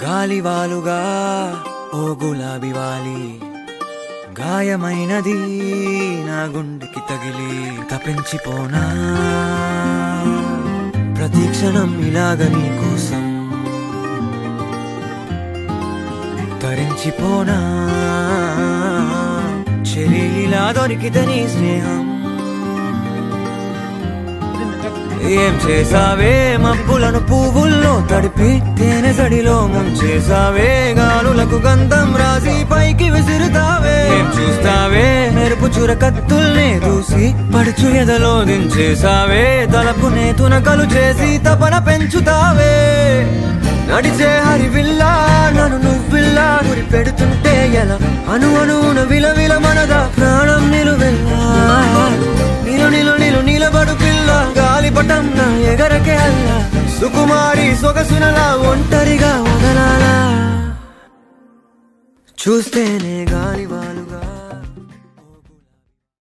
గాలివాలుగా ఓ గులాబీ వాలి గాయమైనది నా గుండెకి తగిలి తపించిపోనా ప్రతి క్షణం ఇలాగ నీ కోసం తరించిపోనా చెలి ఇలా దొరికితే నీ స్నేహం ఏం చేసావే మబ్బులను పువ్వుల్లో తడిపి తేనె సడిలో ముంచేసావే గాలులకు గంధం రాసి పైకి విసురుతావే ఏం చూస్తావే మెరుపు చుర కత్తుల్నే దూసి పడుచు ఎదలో దించేసావే తలపునే తునకలు చేసి తపన పెంచుతావే నడిచే హరివిల్లా నన్ను నువ్విల్లా గురి పెడుతుంటే ఎలా అను అనున విలవిల మనదా ప్రాణం నిలువెల్లా నిలు నిలు నిలు నిలబడు పిల్ల గాలిపటం నా ఎగరకే అల్ల సుకుమారి సొగసునలా ఒంటరిగా వదలాలా చూస్తేనే గాలివా